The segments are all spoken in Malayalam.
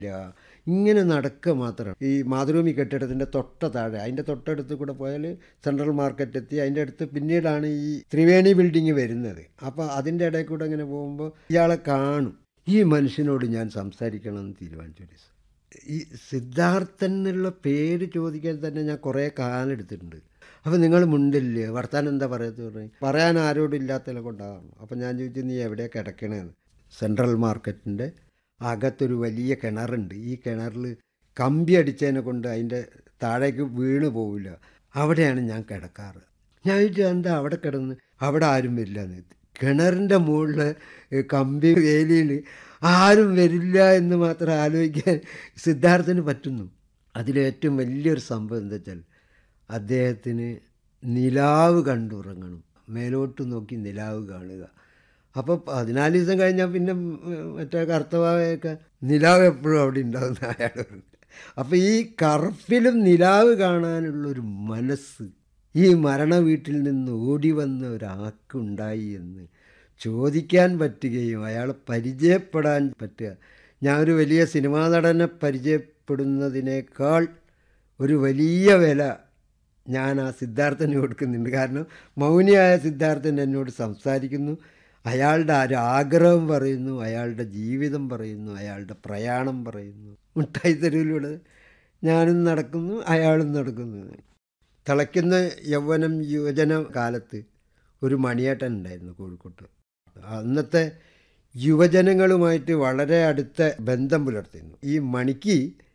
ഇല്ല ഇങ്ങനെ നടക്കുക മാത്രമാണ് ഈ മാതൃഭൂമി കെട്ടിടത്തിൻ്റെ തൊട്ട താഴെ അതിൻ്റെ തൊട്ടടുത്ത് കൂടെ പോയാൽ സെൻട്രൽ മാർക്കറ്റ് എത്തി അതിൻ്റെ അടുത്ത് പിന്നീടാണ് ഈ ത്രിവേണി ബിൽഡിങ് വരുന്നത് അപ്പോൾ അതിൻ്റെ ഇടയിൽ കൂടെ ഇങ്ങനെ പോകുമ്പോൾ ഇയാളെ കാണും ഈ മനുഷ്യനോട് ഞാൻ സംസാരിക്കണമെന്ന് തീരുമാനിച്ചു ഒരു ദിവസം. ഈ സിദ്ധാർത്ഥൻ എന്നുള്ള പേര് ചോദിക്കാൻ തന്നെ ഞാൻ കുറേ കാലം എടുത്തിട്ടുണ്ട് അപ്പോൾ നിങ്ങൾ മുണ്ടില്ലേ വർത്താനം എന്താ പറയത്ത് പറഞ്ഞു പറയാൻ ആരോടും ഇല്ലാത്തതിനെ കൊണ്ടാകുന്നു അപ്പോൾ ഞാൻ ചോദിച്ചു നീ എവിടെയാണ് കിടക്കണേന്ന് സെൻട്രൽ മാർക്കറ്റിൻ്റെ അകത്തൊരു വലിയ കിണറുണ്ട് ഈ കിണറിൽ കമ്പി അടിച്ചതിനെ കൊണ്ട് അതിൻ്റെ താഴേക്ക് വീണ് പോവില്ല അവിടെയാണ് ഞാൻ കിടക്കാറ് ഞാൻ ചോദിച്ചു എന്താ അവിടെ കിടന്ന് അവിടെ ആരും വരില്ല എന്ന് കിണറിൻ്റെ മുകളിൽ കമ്പി വേലിയിൽ ആരും വരില്ല എന്ന് മാത്രം ആലോചിക്കാൻ സിദ്ധാർത്ഥന് പറ്റുന്നു അതിലേറ്റവും വലിയൊരു സംഭവം എന്താ വെച്ചാൽ അദ്ദേഹത്തിന് നിലാവ് കണ്ടുറങ്ങണം മേലോട്ട് നോക്കി നിലാവ് കാണുക അപ്പോൾ പതിനാല് ദിവസം കഴിഞ്ഞാൽ പിന്നെ ഉം, മറ്റേ കറുത്തവായൊക്കെ നിലാവ് എപ്പോഴും അവിടെ ഉണ്ടാകുന്ന അയാൾ പറഞ്ഞു അപ്പോൾ ഈ കറുപ്പിലും നിലാവ് കാണാനുള്ളൊരു മനസ്സ് ഈ മരണ വീട്ടിൽ നിന്ന് ഓടി വന്ന ഒരാൾക്കുണ്ടായി എന്ന് ചോദിക്കാൻ പറ്റുകയും അയാളെ പരിചയപ്പെടാൻ പറ്റുക ഞാൻ ഒരു വലിയ സിനിമാ നടനെ പരിചയപ്പെടുന്നതിനേക്കാൾ ഒരു വലിയ വില ഞാൻ ആ സിദ്ധാർത്ഥന് കൊടുക്കുന്നുണ്ട് കാരണം മൗനിയായ സിദ്ധാർത്ഥൻ എന്നോട് സംസാരിക്കുന്നു അയാളുടെ ഒരു ആഗ്രഹം പറയുന്നു അയാളുടെ ജീവിതം പറയുന്നു അയാളുടെ പ്രയാണം പറയുന്നു മിഠായി തെരുവിലൂടെ ഞാനും നടക്കുന്നു അയാളും നടക്കുന്നു തിളയ്ക്കുന്ന യൗവനം യുവജന കാലത്ത് ഒരു മണിയേട്ടൻ ഉണ്ടായിരുന്നു കോഴിക്കോട്ട് അന്നത്തെ യുവജനങ്ങളുമായിട്ട് വളരെ അടുത്ത ബന്ധം പുലർത്തിയിരുന്നു ഈ മണിക്ക്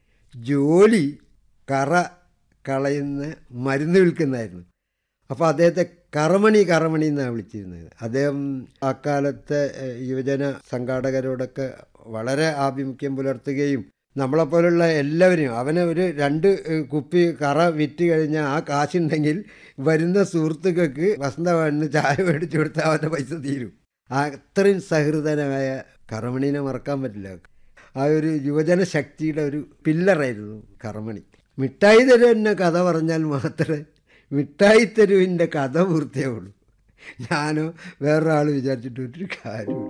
ജോലി കറ കളയുന്ന മരുന്ന് വിൽക്കുന്നതായിരുന്നു അപ്പോൾ അദ്ദേഹത്തെ കറമണി കറമണി എന്നാണ് വിളിച്ചിരുന്നത് അദ്ദേഹം അക്കാലത്തെ എഹ്, യുവജന സംഘാടകരോടൊക്കെ വളരെ ആഭിമുഖ്യം പുലർത്തുകയും നമ്മളെപ്പോലുള്ള എല്ലാവരെയും അവനെ ഒരു രണ്ട് ഏഹ്, കുപ്പി കറ വിറ്റ് കഴിഞ്ഞാൽ ആ കാശുണ്ടെങ്കിൽ വരുന്ന സുഹൃത്തുക്കൾക്ക് വസന്തവാണിന് ചായ മേടിച്ചു കൊടുത്താൽ അവൻ്റെ പൈസ തീരും ആ അത്രയും സഹൃദയനായ കറമണീനെ മറക്കാൻ പറ്റില്ല ആ ഒരു യുവജന ശക്തിയുടെ ഒരു പില്ലറായിരുന്നു കറമണി മിഠായി തെരുവ് എന്നെ കഥ പറഞ്ഞാൽ മാത്രമേ മിഠായി തെരുവിൻ്റെ കഥ പൂർത്തിയാവുള്ളൂ ഞാനോ വേറൊരാൾ വിചാരിച്ചിട്ട് ഒരു കാര്യമില്ല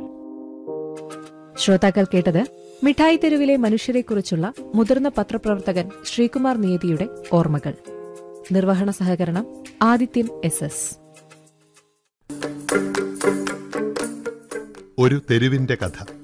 ശ്രോതാക്കൾ കേട്ടത് മിഠായി തെരുവിലെ മനുഷ്യരെക്കുറിച്ചുള്ള മുതിർന്ന പത്രപ്രവർത്തകൻ ശ്രീകുമാർ നിയതിയുടെ ഓർമ്മകൾ നിർവഹണ സഹകരണം ആദിത്യൻ എസ് എസ് ഒരു തെരുവിന്റെ കഥ